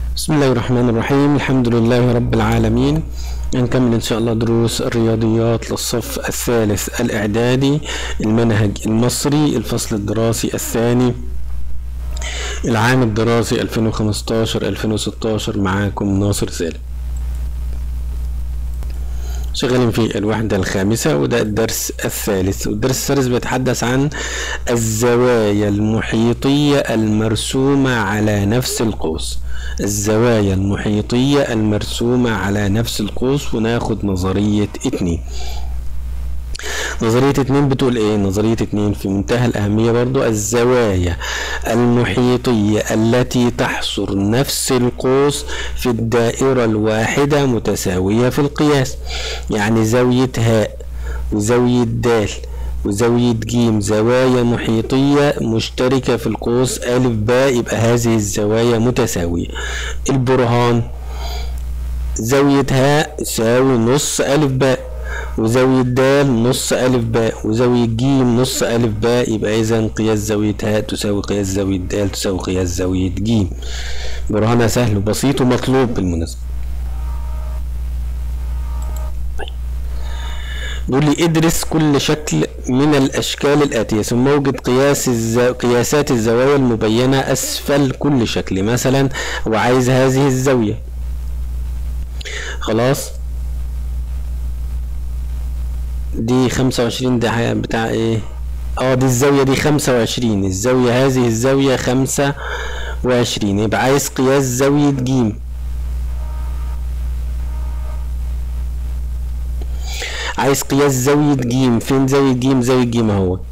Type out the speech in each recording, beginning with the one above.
بسم الله الرحمن الرحيم الحمد لله رب العالمين هنكمل ان شاء الله دروس الرياضيات للصف الثالث الاعدادي المنهج المصري الفصل الدراسي الثاني العام الدراسي 2015 2016 معاكم ناصر سالم شغالين في الوحدة الخامسة وده الدرس الثالث والدرس الثالث بيتحدث عن الزوايا المحيطية المرسومة على نفس القوس الزوايا المحيطية المرسومة على نفس القوس وناخد نظرية اتنين نظرية اتنين بتقول ايه نظرية اتنين في منتهى الأهمية برضو الزوايا المحيطية التي تحصر نفس القوس في الدائرة الواحدة متساوية في القياس يعني زاوية هاء وزاوية دال وزاوية جيم زوايا محيطية مشتركة في القوس ألف باء يبقى هذه الزوايا متساوية البرهان زاوية هاء تساوي نص ألف باء وزاوية د نص ألف باء وزاوية ج نص ألف باء يبقى إذا قياس زاوية هاء تساوي قياس زاوية د تساوي قياس زاوية ج برهانها سهل وبسيط ومطلوب بالمناسبة بيقول لي ادرس كل شكل من الأشكال الآتية ثم اوجد قياس الزو... قياسات الزوايا المبينة أسفل كل شكل مثلا وعايز هذه الزاوية خلاص دي خمسة وعشرين ده بتاع ايه اه دي الزاوية دي خمسة وعشرين الزاوية هذه الزاوية خمسة وعشرين يبقى عايز قياس زاوية جيم عايز قياس زاوية جيم فين زاوية جيم زاوية جيم اهوت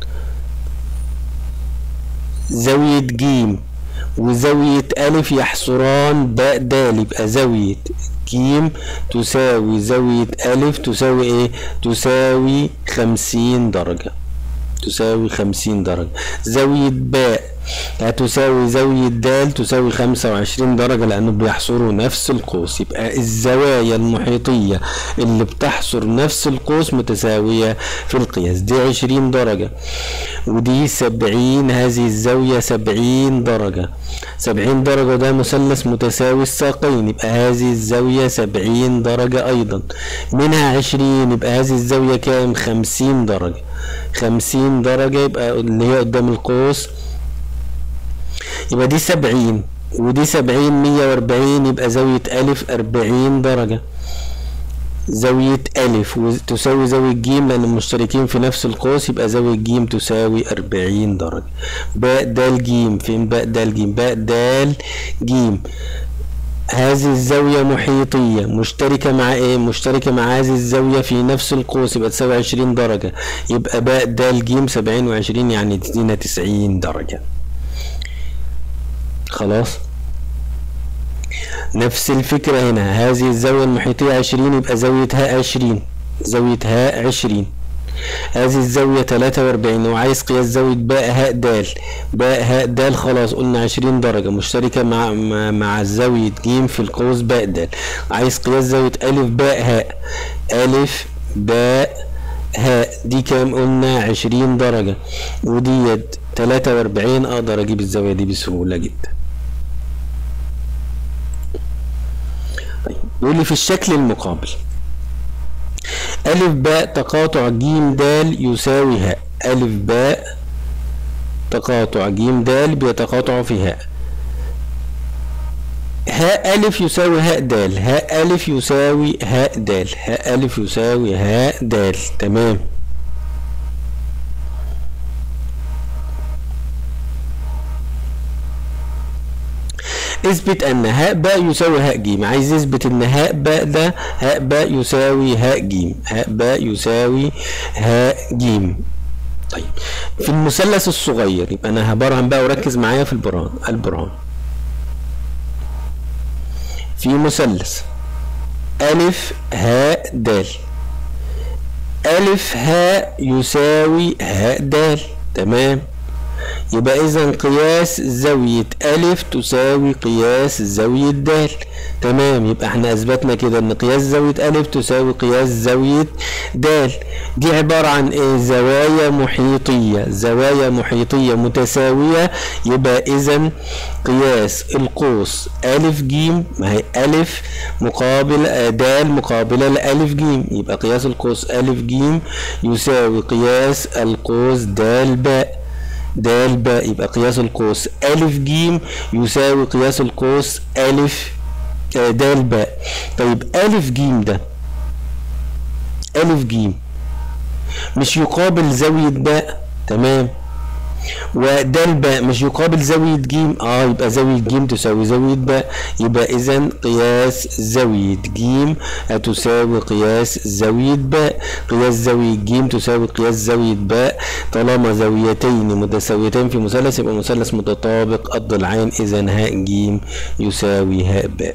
زاوية جيم وزاوية ألف يحصران باء دال يبقى زاوية جيم تساوي زاوية ألف تساوي إيه؟ تساوي خمسين درجة تساوي خمسين درجة زاوية باء هتساوي زاوية د تساوي خمسة وعشرين درجة لأنه بيحصروا نفس القوس يبقى الزوايا المحيطية اللي بتحصر نفس القوس متساوية في القياس دي عشرين درجة ودي سبعين هذه الزاوية سبعين درجة سبعين درجة ده مثلث متساوي الساقين يبقى هذه الزاوية سبعين درجة أيضا منها عشرين يبقى هذه الزاوية كام خمسين درجة خمسين درجة يبقى اللي هي قدام القوس يبقى دي سبعين ودي سبعين مية واربعين يبقى زاوية ألف أربعين درجة زاوية ألف تساوي زاوية جيم لأن مشتركين في نفس القوس يبقى زاوية جيم تساوي أربعين درجة باء دال جيم فين باء دال جيم باء دال جيم هذه الزاوية محيطية مشتركة مع ايه؟ مشتركة مع هذه الزاوية في نفس القوس يبقى تساوي عشرين درجة يبقى باء دال جيم سبعين وعشرين يعني تدينا تسعين درجة خلاص نفس الفكرة هنا هذه الزاوية المحيطية عشرين يبقى زاوية هاء عشرين زاوية هاء عشرين هذه الزاوية تلاتة وأربعين وعايز قياس زاوية باء هاء دال باء هاء دال خلاص قلنا عشرين درجة مشتركة مع مع زاوية جيم في القوس باء دال عايز قياس زاوية ألف باء هاء ألف باء هاء دي كام قلنا عشرين درجة وديت تلاتة وأربعين أقدر أجيب الزاوية دي بسهولة جدا طيب بيقول لي في الشكل المقابل ألف باء تقاطع جيم دال يساوي هاء ألف باء تقاطع جيم دال بيتقاطع في هاء هاء ألف يساوي هاء دال هاء ألف يساوي هاء دال هاء ألف يساوي هاء دال تمام اثبت ان هاء باء يساوي هاء جيم عايز يثبت ان هاء باء ده هاء باء يساوي هاء جيم هاء باء يساوي هاء جيم طيب في المثلث الصغير يبقى انا هبرهن بقى وركز معايا في البرهان البرهان في مثلث ألف هاء دال ألف هاء يساوي هاء دال تمام يبقى إذا قياس زاوية ألف تساوي قياس زاوية د تمام يبقى احنا أثبتنا كده إن قياس زاوية ألف تساوي قياس زاوية د دي عبارة عن إيه زوايا محيطية زوايا محيطية متساوية يبقى إذا قياس القوس ألف جيم ما هي ألف مقابل د مقابلة لألف جيم يبقى قياس القوس ألف جيم يساوي قياس القوس د باء د باء يبقى قياس القوس ألف جيم يساوي قياس القوس ألف د باء طيب ألف جيم ده ألف جيم مش يقابل زاوية باء تمام وده الباء مش يقابل زاوية جيم اه يبقى زاوية جيم تساوي زاوية باء يبقى اذا قياس زاوية جيم هتساوي قياس زاوية باء قياس زاوية جيم تساوي قياس زاوية باء طالما زاويتين متساويتين في مثلث يبقى مثلث متطابق الضلعين اذا هاء جيم يساوي هاء باء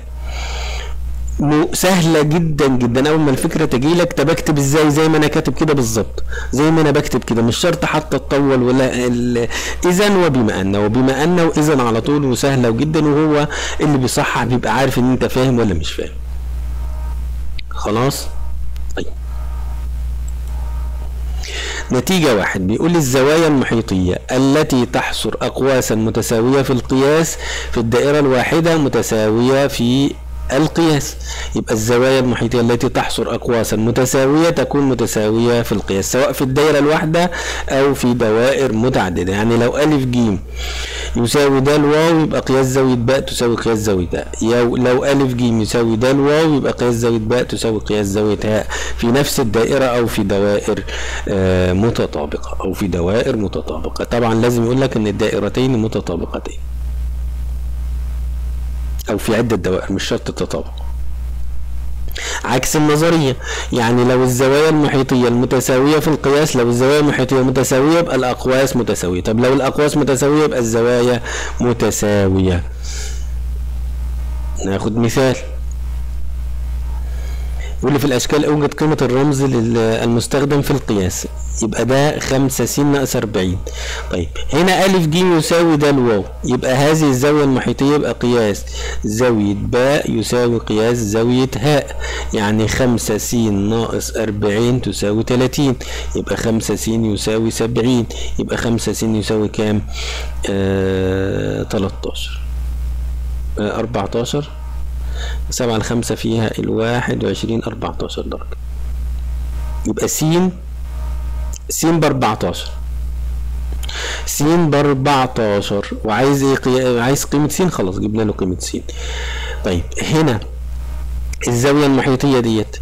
سهله جدا جدا اول ما الفكره تجي لك طب اكتب ازاي زي ما انا كاتب كده بالظبط زي ما انا بكتب كده مش شرط حتى تطول ولا اذا وبما ان وبما ان واذا على طول وسهله جدا وهو اللي بيصحح بيبقى عارف ان انت فاهم ولا مش فاهم خلاص طيب نتيجة واحد بيقول لي الزوايا المحيطية التي تحصر أقواسا متساوية في القياس في الدائرة الواحدة متساوية في القياس يبقى الزوايا المحيطية التي تحصر أقواسا متساوية تكون متساوية في القياس سواء في الدائرة الواحدة أو في دوائر متعددة يعني لو ألف جيم يساوي د واو يبقى قياس زاوية باء تساوي قياس زاوية باء لو ألف جيم يساوي د واو يبقى قياس زاوية باء تساوي قياس زاوية هاء في نفس الدائرة أو في دوائر آه متطابقة أو في دوائر متطابقة طبعا لازم يقول لك إن الدائرتين متطابقتين او في عدة دوائر مش شرط التطابق عكس النظرية يعني لو الزوايا المحيطية المتساوية في القياس لو الزوايا المحيطية متساوية يبقى الأقواس متساوية طب لو الأقواس متساوية يبقى الزوايا متساوية ناخد مثال واللي في الأشكال أوجد قيمة الرمز المستخدم في القياس يبقى ده خمسة س ناقص أربعين طيب هنا ألف ج يساوي ده الواو يبقى هذه الزاوية المحيطية يبقى قياس زاوية باء يساوي قياس زاوية هاء يعني خمسة س ناقص أربعين تساوي تلاتين يبقى خمسة س يساوي سبعين يبقى خمسة س يساوي كام؟ آه تلاتاشر آه أربعتاشر سبعة لخمسة فيها الواحد وعشرين أربعتاشر درجة يبقى س س بأربعتاشر س بأربعتاشر وعايز ايه قي... عايز قيمة س خلاص جبنا له قيمة س طيب هنا الزاوية المحيطية ديت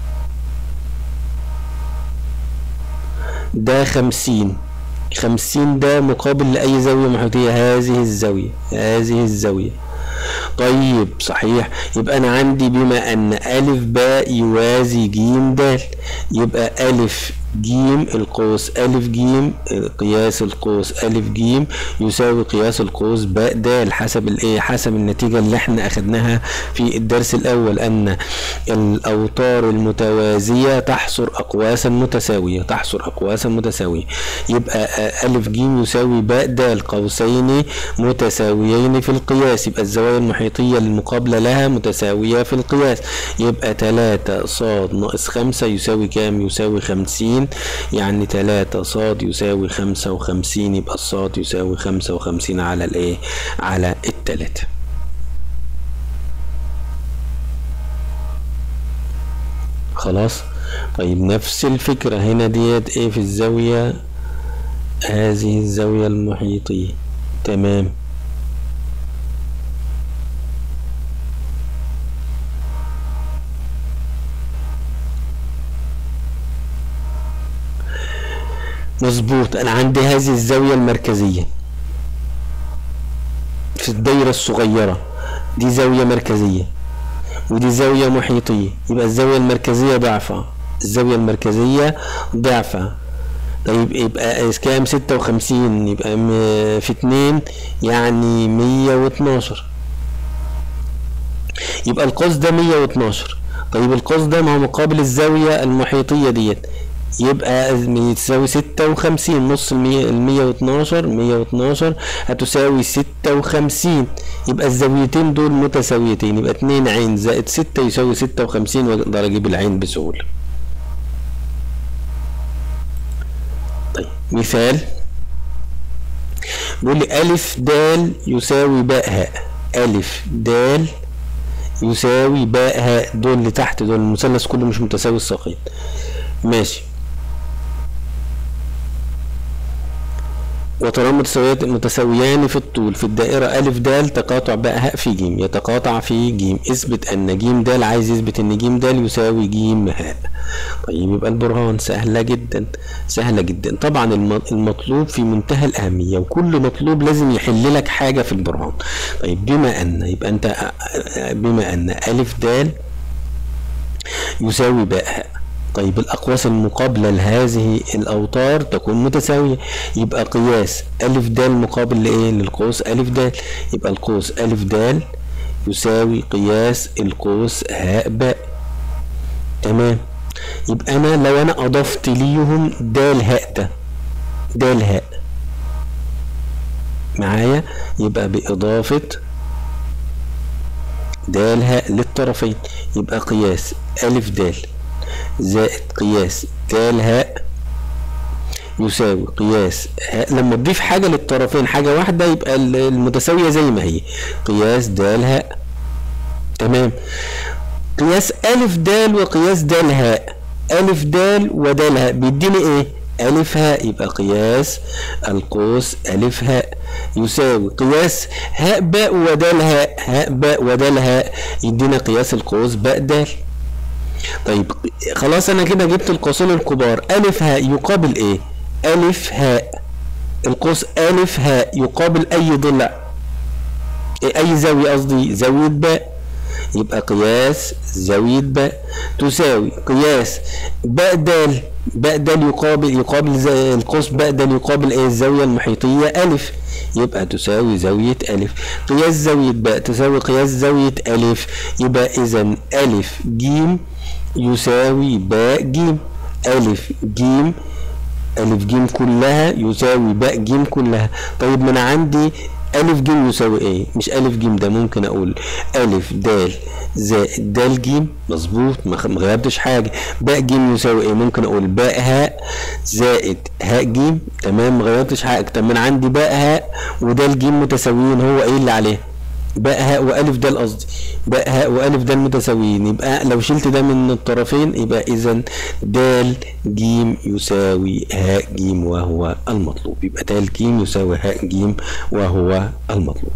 ده خمسين خمسين ده مقابل لأي زاوية محيطية هذه الزاوية هذه الزاوية طيب صحيح يبقى انا عندي بما ان الف باء يوازي جيم د يبقى الف جيم القوس ألف جيم قياس القوس ألف جيم يساوي قياس القوس باء د حسب الايه حسب النتيجة اللي احنا أخدناها في الدرس الأول أن الأوتار المتوازية تحصر أقواسا متساوية تحصر أقواسا متساوية يبقى ألف جيم يساوي باء د قوسين متساويين في القياس يبقى الزوايا المحيطية المقابلة لها متساوية في القياس يبقى تلاتة صاد ناقص خمسة يساوي كام يساوي خمسين يعني تلاتة صاد يساوي خمسة وخمسين يبقى الصاد يساوي خمسة وخمسين على الايه على التلاتة خلاص طيب نفس الفكرة هنا ديت ايه في الزاوية هذه الزاوية المحيطية تمام مظبوط انا عندي هذه الزاوية المركزية في الدايرة الصغيرة دي زاوية مركزية ودي زاوية محيطية يبقى الزاوية المركزية ضعفها الزاوية المركزية ضعفها طيب يبقى كام ستة وخمسين يبقى في اتنين يعني مية واتناشر يبقى القوس ده مية واتناشر طيب القوس ده ما هو مقابل الزاوية المحيطية ديت يبقى تساوي ستة وخمسين نص المية المية واتناشر مية واتناشر هتساوي ستة وخمسين يبقى الزاويتين دول متساويتين يبقى اتنين عين زائد ستة يساوي ستة وخمسين واقدر اجيب العين بسهولة طيب مثال بيقول لي ألف دال يساوي باء هاء ألف دال يساوي باء هاء دول اللي تحت دول المثلث كله مش متساوي الساقين ماشي وطالما متساويات متساويان في الطول في الدائرة ألف دال تقاطع باء هاء في جيم يتقاطع في جيم اثبت أن جيم دال عايز يثبت أن جيم دال يساوي جيم هاء طيب يبقى البرهان سهلة جدا سهلة جدا طبعا الم- المطلوب في منتهى الأهمية وكل مطلوب لازم يحل لك حاجة في البرهان طيب بما أن يبقى أنت بما أن ألف دال يساوي باء هاء طيب الأقواس المقابلة لهذه الأوتار تكون متساوية يبقى قياس ألف دال مقابل لإيه؟ للقوس ألف دال يبقى القوس ألف دال يساوي قياس القوس هاء باء تمام يبقى أنا لو أنا أضفت ليهم دال هاء ده دال هاء معايا يبقى بإضافة دال هاء للطرفين يبقى قياس ألف دال زائد قياس دال هاء يساوي قياس هاء لما تضيف حاجة للطرفين حاجة واحدة يبقى ال- المتساوية زي ما هي قياس دال هاء تمام قياس ألف دال وقياس دال هاء ألف دال ودال هاء بيديني إيه؟ ألف هاء يبقى قياس القوس ألف هاء يساوي قياس هاء باء ودال هاء هاء باء ودال هاء يدينا قياس القوس باء دال طيب خلاص انا كده جبت القوسين الكبار الف هاء يقابل ايه الف هاء القوس الف هاء يقابل اي ضلع إيه اي زاوية قصدي زاوية باء يبقى قياس زاوية باء تساوي قياس باء دال باء دال يقابل يقابل زي القوس باء دال يقابل ايه الزاوية المحيطية ألف يبقى تساوي زاوية ألف قياس زاوية باء تساوي قياس زاوية ألف يبقى إذا ألف جيم يساوي باء جيم ألف جيم ألف جيم كلها يساوي باء جيم كلها طيب ما أنا عندي ألف جيم يساوي إيه؟ مش ألف جيم ده ممكن أقول ألف دال زائد دال جيم مظبوط ما خ- ما غيرتش حاجة باء جيم يساوي إيه؟ ممكن أقول باء هاء زائد هاء جيم تمام ما غيرتش حاجة طب ما أنا عندي باء هاء ودال جيم متساويين هو إيه اللي عليه؟ باء هاء والف دال قصدي باء هاء والف دال متساويين يبقى لو شلت ده من الطرفين يبقى اذا دال جيم يساوي هاء جيم وهو المطلوب يبقى دال جيم يساوي هاء جيم وهو المطلوب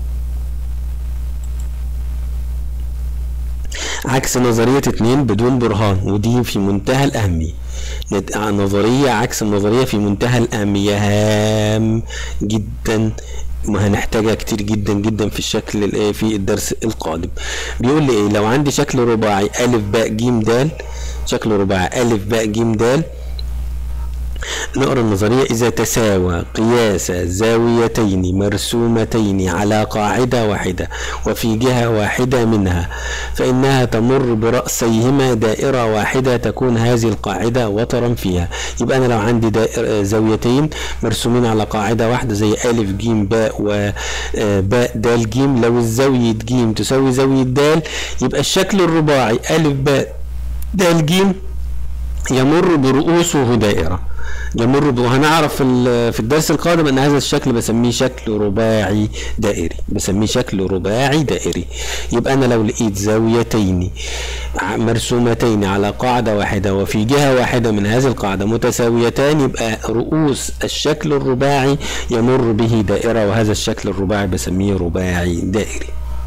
عكس نظرية اتنين بدون برهان ودي في منتهى الأهمية نت- نظرية عكس النظرية في منتهى الأهمية هام جدا ما هنحتاجها كتير جدا جدا في الشكل الايه في الدرس القادم بيقول لي ايه لو عندي شكل رباعي ألف باء جيم دال شكل رباعي ألف باء جيم دال نقرا النظرية إذا تساوى قياس زاويتين مرسومتين على قاعدة واحدة وفي جهة واحدة منها فإنها تمر برأسيهما دائرة واحدة تكون هذه القاعدة وترا فيها يبقى أنا لو عندي دائرة زاويتين مرسومين على قاعدة واحدة زي ألف جيم باء وباء دال جيم لو الزاوية جيم تساوي زاوية دال يبقى الشكل الرباعي ألف باء دال جيم يمر برؤوسه دائرة يمر ب... وهنعرف في ال- في الدرس القادم ان هذا الشكل بسميه شكل رباعي دائري بسميه شكل رباعي دائري يبقى انا لو لقيت زاويتين ع- مرسومتين على قاعدة واحدة وفي جهة واحدة من هذه القاعدة متساويتان يبقى رؤوس الشكل الرباعي يمر به دائرة وهذا الشكل الرباعي بسميه رباعي دائري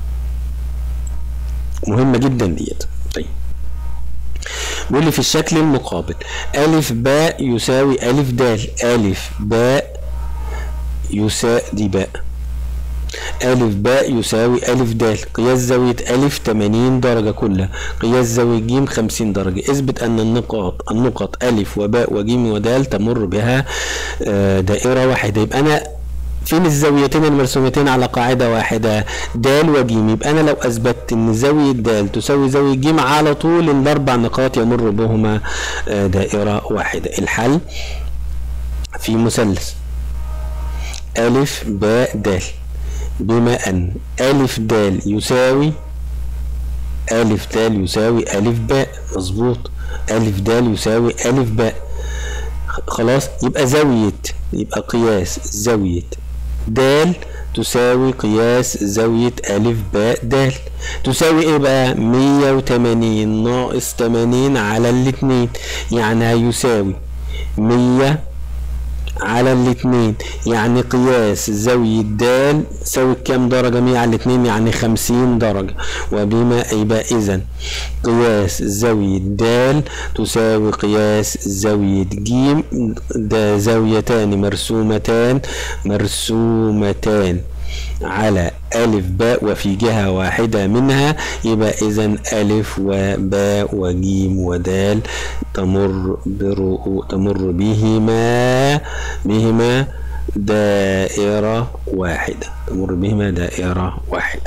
مهمة جدا ديت طيب بيقول لي في الشكل المقابل ألف باء يساوي ألف دال ألف باء يساوي دي باء ألف باء يساوي ألف دال قياس زاوية ألف 80 درجة كلها قياس زاوية جيم 50 درجة اثبت أن النقاط النقط ألف وباء وجيم ودال تمر بها آه، دائرة واحدة يبقى أنا فين الزاويتين المرسومتين على قاعدة واحدة د وجيم يبقى أنا لو أثبتت إن زاوية د تساوي زاوية ج على طول الأربع نقاط يمر بهما آه، دائرة واحدة الحل في مثلث ألف باء د بما أن ألف د يساوي ألف د يساوي ألف باء مظبوط ألف د يساوي ألف باء خلاص يبقى زاوية يبقى قياس زاوية د تساوي قياس زاوية ألف باء د تساوي ايه بقى مية وتمانين ناقص تمانين على الاتنين يعني هيساوي مية على الاتنين يعني قياس زاوية د تساوي كام درجة مية على الاتنين يعني خمسين درجة وبما يبقى إذا قياس زاوية د تساوي قياس زاوية ج ده زاويتان مرسومتان مرسومتان على ألف باء وفي جهة واحدة منها يبقى إذا ألف وباء وجيم ودال تمر برؤو تمر بهما بهما دائرة واحدة تمر بهما دائرة واحدة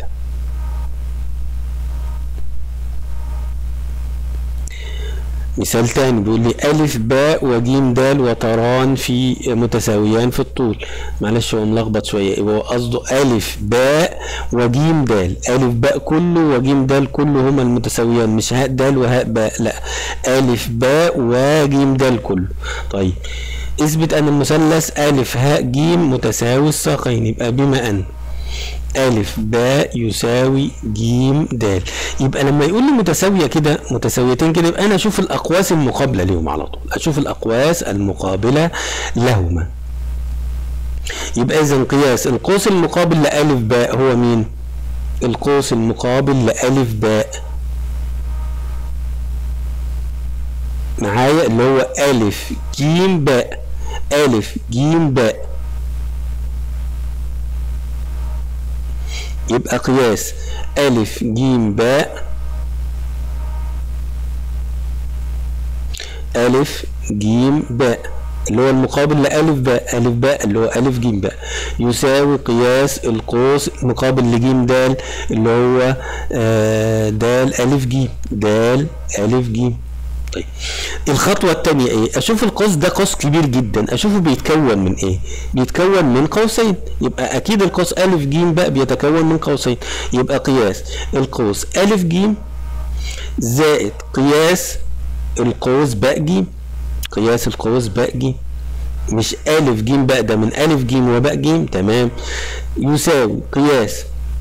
مثال تاني بيقول لي ألف باء وجيم دال وتران في متساويان في الطول معلش هو ملخبط شوية يبقى هو قصده ألف باء وجيم دال ألف باء كله وجيم دال كله هما المتساويان مش هاء دال وهاء باء لا ألف باء وجيم دال كله طيب اثبت أن المثلث ألف هاء جيم متساوي الساقين يبقى بما أن ألف باء يساوي جيم دال يبقى لما يقول لي متساوية كده متساويتين كده يبقى أنا أشوف الأقواس المقابلة لهم على طول أشوف الأقواس المقابلة لهما يبقى إذا قياس القوس المقابل لألف باء هو مين؟ القوس المقابل لألف باء معايا اللي هو ألف جيم باء ألف جيم باء يبقى قياس ألف جيم باء ألف جيم باء اللي هو المقابل لألف باء ألف باء اللي هو ألف جيم باء يساوي قياس القوس مقابل لجيم دال اللي هو آه دال ألف جيم دال ألف جيم طيب الخطوة التانية ايه؟ اشوف القوس ده قوس كبير جدا اشوفه بيتكون من ايه؟ بيتكون من قوسين يبقى اكيد القوس الف جيم بقى بيتكون من قوسين يبقى قياس القوس الف جيم زائد قياس القوس باء جيم قياس القوس باء جيم مش الف جيم بقى ده من الف جيم وباء جيم تمام يساوي قياس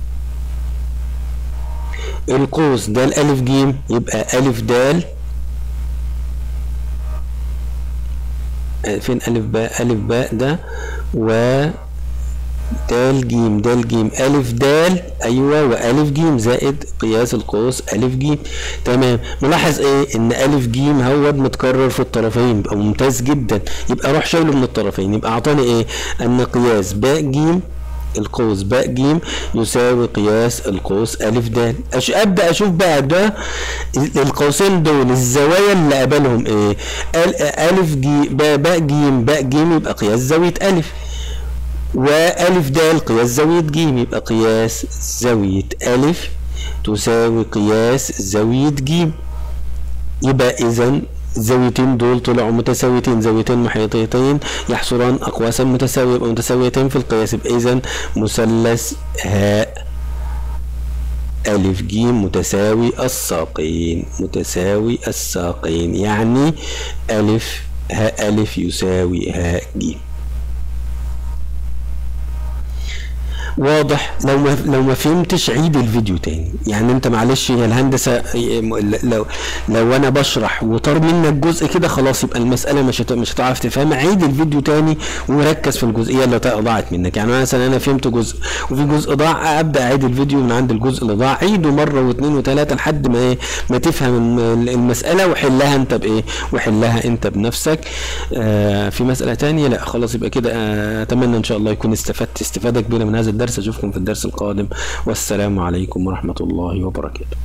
القوس ده الالف جيم يبقى الف دال فين ألف باء ألف باء ده و دال جيم دال جيم ألف دال أيوة وألف جيم زائد قياس القوس ألف جيم تمام ملاحظ إيه إن ألف جيم هو متكرر في الطرفين يبقى ممتاز جدا يبقى أروح شايله من الطرفين يبقى أعطاني إيه أن قياس باء جيم القوس باء جيم يساوي قياس القوس ألف د أش... أبدأ أشوف بقى ده القوسين دول الزوايا اللي قابلهم إيه ال... ألف جي باء باء جيم باء جيم يبقى قياس زاوية ألف وألف د قياس زاوية جيم يبقى قياس زاوية ألف تساوي قياس زاوية جيم يبقى إذا الزاويتين دول طلعوا متساويتين زاويتين محيطيتين يحصران أقواسا متساوية يبقى متساويتين في القياس يبقى إذا مثلث هاء ألف جيم متساوي الساقين متساوي الساقين يعني ألف هاء ألف يساوي هاء جيم واضح لو ما لو ما فهمتش عيد الفيديو تاني يعني انت معلش هي الهندسه لو لو انا بشرح وطار منك جزء كده خلاص يبقى المساله مش مش هتعرف تفهمها عيد الفيديو تاني وركز في الجزئيه اللي ضاعت منك يعني مثلا انا فهمت جزء وفي جزء ضاع ابدا اعيد الفيديو من عند الجزء اللي ضاع عيده مره واثنين وثلاثه لحد ما ايه ما تفهم المساله وحلها انت بايه وحلها انت بنفسك آه في مساله تانية لا خلاص يبقى كده آه اتمنى ان شاء الله يكون استفدت استفاده كبيره من هذا الدرس اشوفكم في الدرس القادم والسلام عليكم ورحمه الله وبركاته